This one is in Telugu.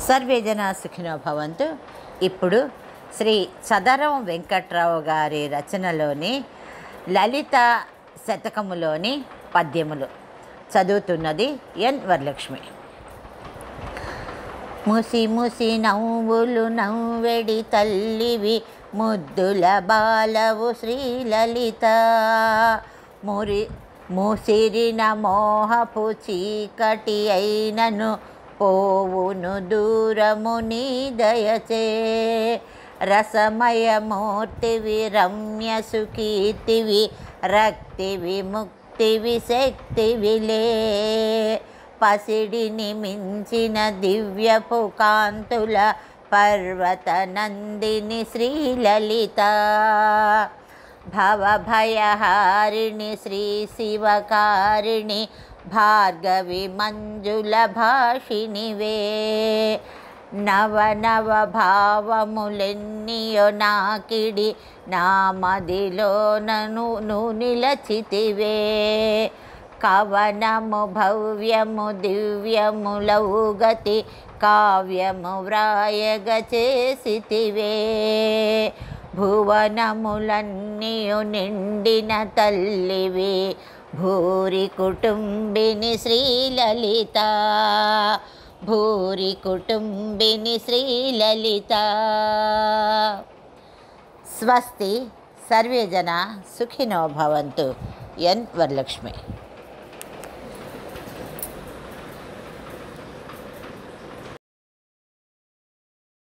సర్వే జన సుఖినో భవంతు ఇప్పుడు శ్రీ సదరం వెంకట్రావు గారి రచనలోని లలిత శతకములోని పద్యములు చదువుతున్నది ఎన్ వరలక్ష్మి ముసి ముసి నవ్వులు నవ్వెడి తల్లివి ముద్దుల బాలవు శ్రీలలిత మురి ముసిరిన మోహపు చీకటి అయినను పోవును దూరము నీ దయచే రసమయమూర్తివి రమ్య సుకీర్తివి రక్తివి ముక్తివి శక్తివిలే పసిడిని మించిన దివ్యపు కాంతుల పర్వత నందిని శ్రీలలిత భవభయహారిణి శ్రీ శివకారిణి భార్గవి మంజుల భాషినివే నవ నవ భావములెన్నియో నాకిడి నా మదిలో నను నువ్వు నిలచితివే కవనము భవ్యము దివ్యములవు గతి కావ్యము వ్రాయగ చేసితివే భువనములన్నీయు నిండిన తల్లివి భూరి కుటుంబిని శ్రీలలిత భూరి కుటుంబిని శ్రీలలిత స్వస్తి సర్వే జన సుఖినో భవంతు ఎన్ వరలక్ష్మి